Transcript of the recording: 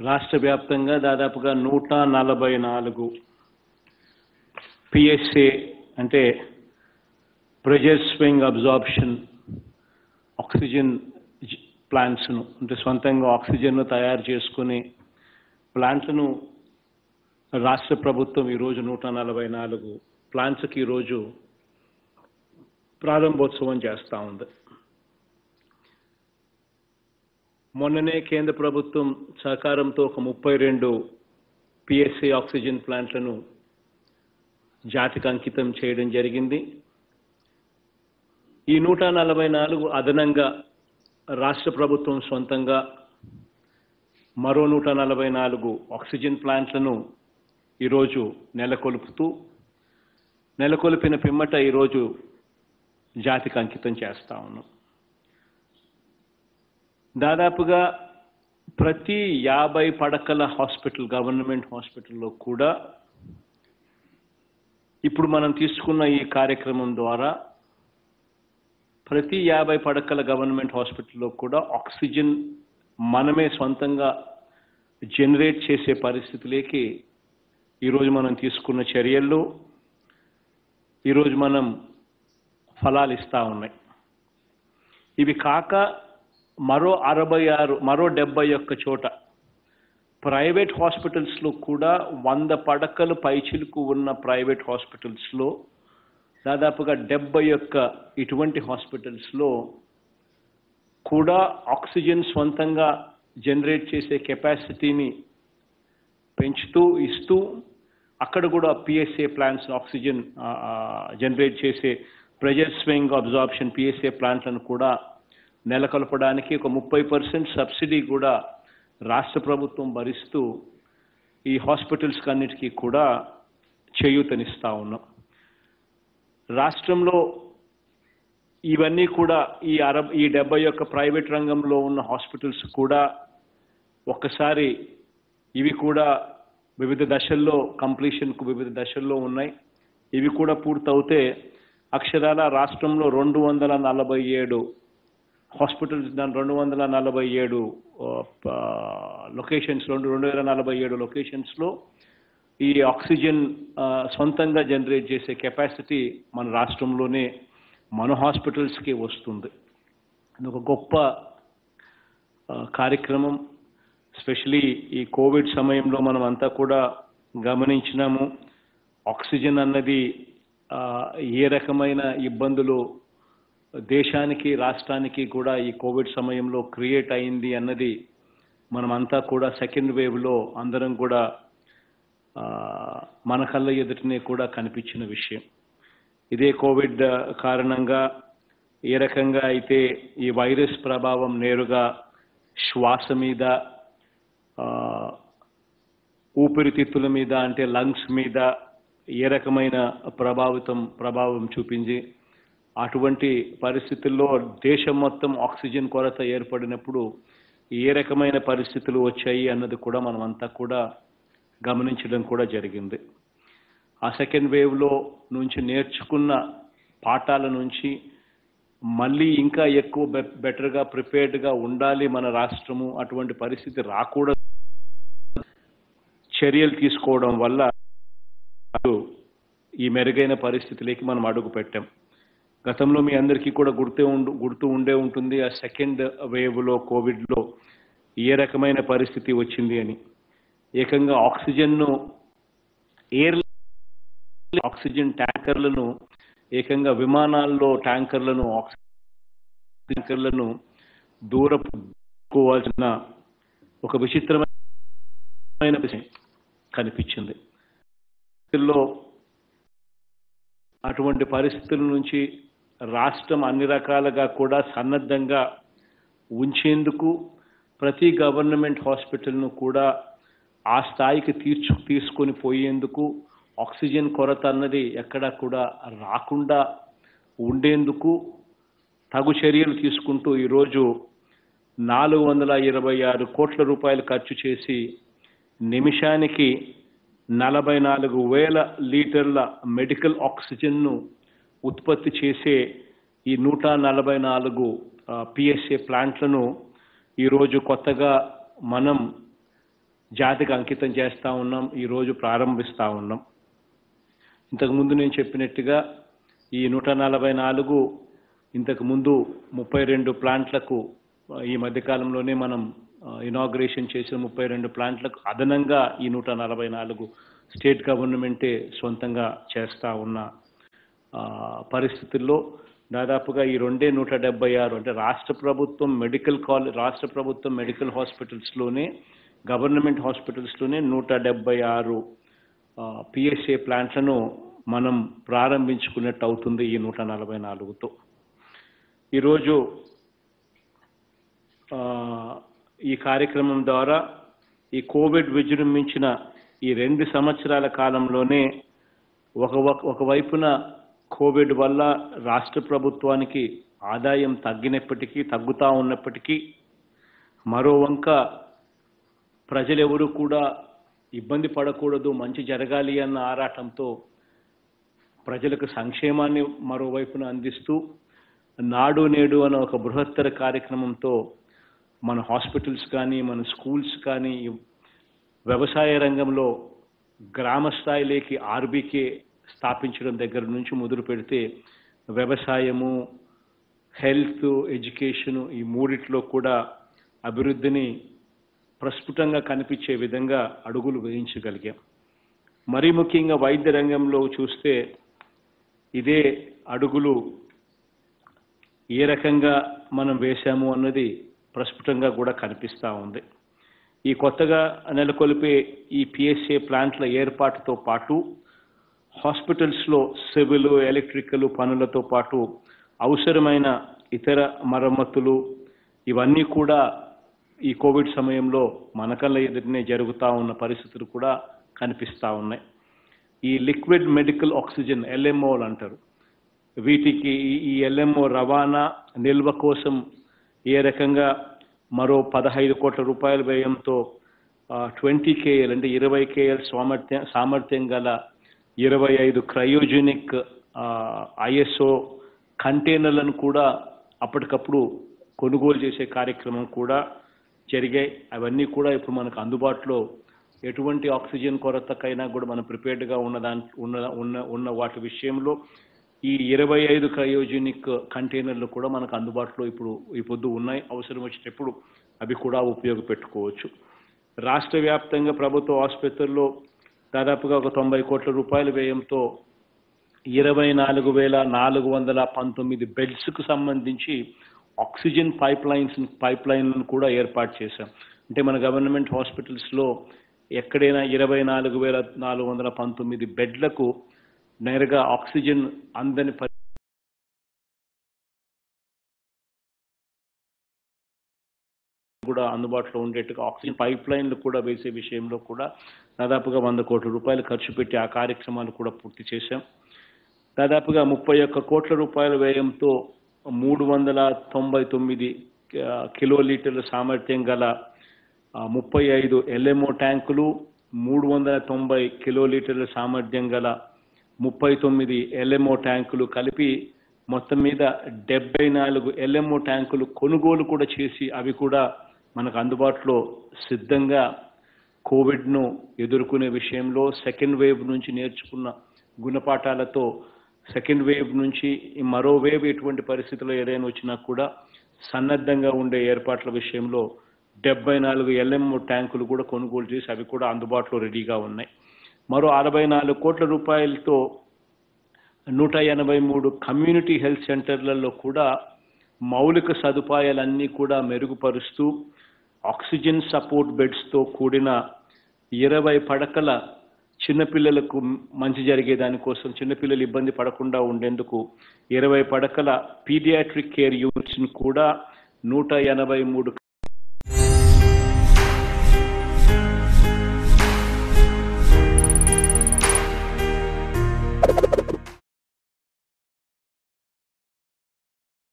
రాష్ట్ర వ్యాప్తంగా దాదాపుగా నూట నలభై నాలుగు పిఎస్ఏ అంటే ప్రెజర్ స్వింగ్ అబ్జార్ప్షన్ ఆక్సిజన్ ప్లాంట్స్ను అంటే సొంతంగా ఆక్సిజన్ను తయారు చేసుకుని ప్లాంట్లను రాష్ట్ర ప్రభుత్వం ఈరోజు నూట నలభై నాలుగు ప్లాంట్స్కి ఈరోజు ప్రారంభోత్సవం చేస్తూ ఉంది మొన్ననే కేంద్ర ప్రభుత్వం సహకారంతో ఒక ముప్పై రెండు పిఎస్సి ఆక్సిజన్ ప్లాంట్లను జాతికి అంకితం చేయడం జరిగింది ఈ నూట నలభై నాలుగు అదనంగా రాష్ట్ర ప్రభుత్వం సొంతంగా మరో నూట నలభై నాలుగు ఆక్సిజన్ ప్లాంట్లను ఈరోజు నెలకొల్పుతూ నెలకొల్పిన పిమ్మట ఈరోజు జాతికి అంకితం చేస్తా ఉన్నాం దాదాపుగా ప్రతి యాభై పడకల హాస్పిటల్ గవర్నమెంట్ హాస్పిటల్లో కూడా ఇప్పుడు మనం తీసుకున్న ఈ కార్యక్రమం ద్వారా ప్రతి యాభై పడకల గవర్నమెంట్ హాస్పిటల్లో కూడా ఆక్సిజన్ మనమే సొంతంగా జనరేట్ చేసే పరిస్థితిలోకి ఈరోజు మనం తీసుకున్న చర్యల్లో ఈరోజు మనం ఫలాలు ఇస్తా ఉన్నాయి ఇవి కాక మరో అరవై ఆరు మరో డెబ్బై ఒక్క చోట ప్రైవేట్ హాస్పిటల్స్లో కూడా వంద పడకలు పైచిలుకు ఉన్న ప్రైవేట్ హాస్పిటల్స్లో దాదాపుగా డెబ్బై ఒక్క ఇటువంటి హాస్పిటల్స్లో కూడా ఆక్సిజన్ సొంతంగా జనరేట్ చేసే కెపాసిటీని పెంచుతూ ఇస్తూ అక్కడ కూడా పిఎస్ఏ ప్లాంట్స్ ఆక్సిజన్ జనరేట్ చేసే ప్రెజర్ స్వింగ్ అబ్జార్ప్షన్ పిఎస్ఏ ప్లాంట్లను కూడా నెలకొల్పడానికి ఒక ముప్పై పర్సెంట్ సబ్సిడీ కూడా రాష్ట్ర ప్రభుత్వం భరిస్తూ ఈ హాస్పిటల్స్ అన్నిటికీ కూడా చేయూతనిస్తా ఉన్నాం రాష్ట్రంలో ఇవన్నీ కూడా ఈ అరబ్ ఈ డెబ్బై ఒక్క ప్రైవేట్ రంగంలో ఉన్న హాస్పిటల్స్ కూడా ఒక్కసారి ఇవి కూడా వివిధ దశల్లో కంప్లీషన్కు వివిధ దశల్లో ఉన్నాయి ఇవి కూడా పూర్తవుతే అక్షరాల రాష్ట్రంలో రెండు వందల నలభై ఏడు హాస్పిటల్స్ దాని రెండు వందల నలభై ఏడు లొకేషన్స్ రెండు రెండు వేల నలభై ఏడు లొకేషన్స్లో ఈ ఆక్సిజన్ సొంతంగా జనరేట్ చేసే కెపాసిటీ మన రాష్ట్రంలోనే మన హాస్పిటల్స్కి వస్తుంది ఇది ఒక గొప్ప కార్యక్రమం స్పెషలీ ఈ కోవిడ్ సమయంలో మనం అంతా కూడా గమనించినాము ఆక్సిజన్ అన్నది ఏ రకమైన ఇబ్బందులు దేశానికి రాష్ట్రానికి కూడా ఈ కోవిడ్ సమయంలో క్రియేట్ అయింది అన్నది మనమంతా కూడా సెకండ్ వేవ్లో అందరం కూడా మన కళ్ళ ఎదుటనే కూడా కనిపించిన విషయం ఇదే కోవిడ్ కారణంగా ఏ రకంగా అయితే ఈ వైరస్ ప్రభావం నేరుగా శ్వాస మీద ఊపిరితిత్తుల మీద అంటే లంగ్స్ మీద ఏ రకమైన ప్రభావితం ప్రభావం చూపించి అటువంటి పరిస్థితుల్లో దేశం మొత్తం ఆక్సిజన్ కొరత ఏర్పడినప్పుడు ఏ రకమైన పరిస్థితులు వచ్చాయి అన్నది కూడా మనమంతా కూడా గమనించడం కూడా జరిగింది ఆ సెకండ్ వేవ్లో నుంచి నేర్చుకున్న పాఠాల నుంచి మళ్ళీ ఇంకా ఎక్కువ బెటర్గా ప్రిపేర్డ్గా ఉండాలి మన రాష్ట్రము అటువంటి పరిస్థితి రాకూడదు చర్యలు తీసుకోవడం వల్ల ఈ మెరుగైన పరిస్థితిలోకి మనం అడుగు పెట్టాం గతంలో మీ అందరికీ కూడా గుర్తే ఉండు గుర్తు ఉండే ఉంటుంది ఆ సెకండ్ వేవ్లో కోవిడ్లో ఏ రకమైన పరిస్థితి వచ్చింది అని ఏకంగా ఆక్సిజన్ను ఎయిర్ ఆక్సిజన్ ట్యాంకర్లను ఏకంగా విమానాల్లో ట్యాంకర్లను ఆక్సిజన్ ట్యాంకర్లను దూరపోవాల్సిన ఒక విచిత్రమైన విషయం కనిపించింది అటువంటి పరిస్థితుల నుంచి రాష్ట్రం అన్ని రకాలుగా కూడా సన్నద్ధంగా ఉంచేందుకు ప్రతి గవర్నమెంట్ హాస్పిటల్ను కూడా ఆ స్థాయికి తీర్చు తీసుకొని పోయేందుకు ఆక్సిజన్ కొరత అన్నది ఎక్కడా కూడా రాకుండా ఉండేందుకు తగు చర్యలు తీసుకుంటూ ఈరోజు నాలుగు వందల ఇరవై ఆరు కోట్ల రూపాయలు ఖర్చు చేసి నిమిషానికి నలభై నాలుగు వేల లీటర్ల మెడికల్ ఆక్సిజన్ను ఉత్పత్తి చేసే ఈ నూట నలభై నాలుగు పిఎస్ఏ ప్లాంట్లను ఈరోజు కొత్తగా మనం జాతికి అంకితం చేస్తా ఉన్నాం ఈరోజు ప్రారంభిస్తా ఉన్నాం ఇంతకుముందు నేను చెప్పినట్టుగా ఈ నూట నలభై నాలుగు ఇంతకు ముందు ముప్పై రెండు ప్లాంట్లకు ఆ, ఈ మధ్యకాలంలోనే మనం ఇనాగ్రేషన్ చేసిన ముప్పై రెండు ప్లాంట్లకు అదనంగా ఈ నూట నలభై నాలుగు స్టేట్ గవర్నమెంటే సొంతంగా చేస్తా ఉన్న ఆ, పరిస్థితుల్లో దాదాపుగా ఈ రెండే నూట డెబ్బై ఆరు అంటే రాష్ట్ర ప్రభుత్వం మెడికల్ కాలేజ్ రాష్ట్ర ప్రభుత్వం మెడికల్ హాస్పిటల్స్లోనే గవర్నమెంట్ హాస్పిటల్స్లోనే నూట డెబ్బై ఆరు పిఎస్ఏ ప్లాంట్లను మనం ప్రారంభించుకున్నట్టు అవుతుంది ఈ నూట నలభై నాలుగుతో ఈరోజు ఆ, ఈ కార్యక్రమం ద్వారా ఈ కోవిడ్ విజృంభించిన ఈ రెండు సంవత్సరాల కాలంలోనే ఒక ఒకవైపున కోవిడ్ వల్ల రాష్ట్ర ప్రభుత్వానికి ఆదాయం తగ్గినప్పటికీ తగ్గుతా ఉన్నప్పటికీ మరో వంక ప్రజలెవరూ కూడా ఇబ్బంది పడకూడదు మంచి జరగాలి అన్న ఆరాటంతో ప్రజలకు సంక్షేమాన్ని మరోవైపున అందిస్తూ నాడు నేడు అనే ఒక బృహత్తర కార్యక్రమంతో మన హాస్పిటల్స్ కానీ మన స్కూల్స్ కానీ వ్యవసాయ రంగంలో గ్రామ స్థాయిలోకి ఆర్బీకే స్థాపించడం దగ్గర నుంచి మొదలు పెడితే వ్యవసాయము హెల్త్ ఎడ్యుకేషన్ ఈ మూడిట్లో కూడా అభివృద్ధిని ప్రస్ఫుటంగా కనిపించే విధంగా అడుగులు వేయించగలిగాం మరీ ముఖ్యంగా వైద్య రంగంలో చూస్తే ఇదే అడుగులు ఏ రకంగా మనం వేశాము అన్నది ప్రస్ఫుటంగా కూడా కనిపిస్తూ ఉంది ఈ కొత్తగా నెలకొల్పే ఈ పిఎస్ఏ ప్లాంట్ల ఏర్పాటుతో పాటు హాస్పిటల్స్లో సివిల్ ఎలక్ట్రికల్ పనులతో పాటు అవసరమైన ఇతర మరమ్మతులు ఇవన్నీ కూడా ఈ కోవిడ్ సమయంలో మన కళ్ళ ఎదుటనే జరుగుతూ ఉన్న పరిస్థితులు కూడా కనిపిస్తూ ఉన్నాయి ఈ లిక్విడ్ మెడికల్ ఆక్సిజన్ ఎల్ఎంఓలు అంటారు వీటికి ఈ- ఈ ఎల్ఎంఓ రవాణా నిల్వ కోసం ఏ రకంగా మరో పదహైదు కోట్ల రూపాయల వ్యయంతో ట్వంటీ కేఎల్ అంటే ఇరవై కేఎల్ సామర్థ్యం సామర్థ్యం గల ఇరవై ఐదు క్రయోజెనిక్ ఐఎస్ఓ కంటైనర్లను కూడా అప్పటికప్పుడు కొనుగోలు చేసే కార్యక్రమం కూడా జరిగాయి అవన్నీ కూడా ఇప్పుడు మనకు అందుబాటులో ఎటువంటి ఆక్సిజన్ కొరతకైనా కూడా మనం ప్రిపేర్డ్గా ఉన్న దాని ఉన్న ఉన్న ఉన్న వాటి విషయంలో ఈ ఇరవై ఐదు క్రయోజెనిక్ కంటైనర్లు కూడా మనకు అందుబాటులో ఇప్పుడు ఈ పొద్దు ఉన్నాయి అవసరం వచ్చినప్పుడు అవి కూడా ఉపయోగపెట్టుకోవచ్చు రాష్ట్ర వ్యాప్తంగా ప్రభుత్వ ఆసుపత్రుల్లో దాదాపుగా ఒక తొంభై కోట్ల రూపాయల వ్యయంతో ఇరవై నాలుగు వేల నాలుగు వందల పంతొమ్మిది బెడ్స్కు సంబంధించి ఆక్సిజన్ పైప్ లైన్స్ పైప్ లైన్లను కూడా ఏర్పాటు చేశాం అంటే మన గవర్నమెంట్ హాస్పిటల్స్లో ఎక్కడైనా ఇరవై నాలుగు వేల నాలుగు వందల పంతొమ్మిది బెడ్లకు నేరుగా ఆక్సిజన్ అందని పరి- కూడా అందుబాటులో ఉండేట్టుగా ఆక్సిజన్ పైప్ లైన్లు కూడా వేసే విషయంలో కూడా దాదాపుగా వంద కోట్ల రూపాయలు ఖర్చు పెట్టి ఆ కార్యక్రమాలు కూడా పూర్తి చేశాం దాదాపుగా ముప్పై ఒక్క కోట్ల రూపాయల వ్యయంతో మూడు వందల తొంభై తొమ్మిది ఆ, కిలో లీటర్ల సామర్థ్యం గల ఆ, ముప్పై ఐదు ఎల్ఎంఓ ట్యాంకులు మూడు వందల తొంభై కిలో లీటర్ల సామర్థ్యం గల ముప్పై తొమ్మిది ఎల్ఎంఓ ట్యాంకులు కలిపి మొత్తం మీద డెబ్బై నాలుగు ఎల్ఎంఓ ట్యాంకులు కొనుగోలు కూడా చేసి అవి కూడా మనకు అందుబాటులో సిద్ధంగా కోవిడ్ను ఎదుర్కొనే విషయంలో సెకండ్ వేవ్ నుంచి నేర్చుకున్న గుణపాఠాలతో సెకండ్ వేవ్ నుంచి ఈ మరో వేవ్ ఎటువంటి పరిస్థితుల్లో ఏదైనా వచ్చినా కూడా సన్నద్ధంగా ఉండే ఏర్పాట్ల విషయంలో డెబ్బై నాలుగు ఎల్ఎం ట్యాంకులు కూడా కొనుగోలు చేసి అవి కూడా అందుబాటులో రెడీగా ఉన్నాయి మరో అరవై నాలుగు కోట్ల రూపాయలతో నూట ఎనభై మూడు కమ్యూనిటీ హెల్త్ సెంటర్లలో కూడా మౌలిక సదుపాయాలన్నీ కూడా మెరుగుపరుస్తూ ఆక్సిజన్ సపోర్ట్ బెడ్స్తో కూడిన ఇరవై పడకల చిన్నపిల్లలకు మంచి జరిగే దానికోసం చిన్నపిల్లలు ఇబ్బంది పడకుండా ఉండేందుకు ఇరవై పడకల పీడియాట్రిక్ కేర్ యూనిట్స్ని కూడా నూట ఎనభై మూడు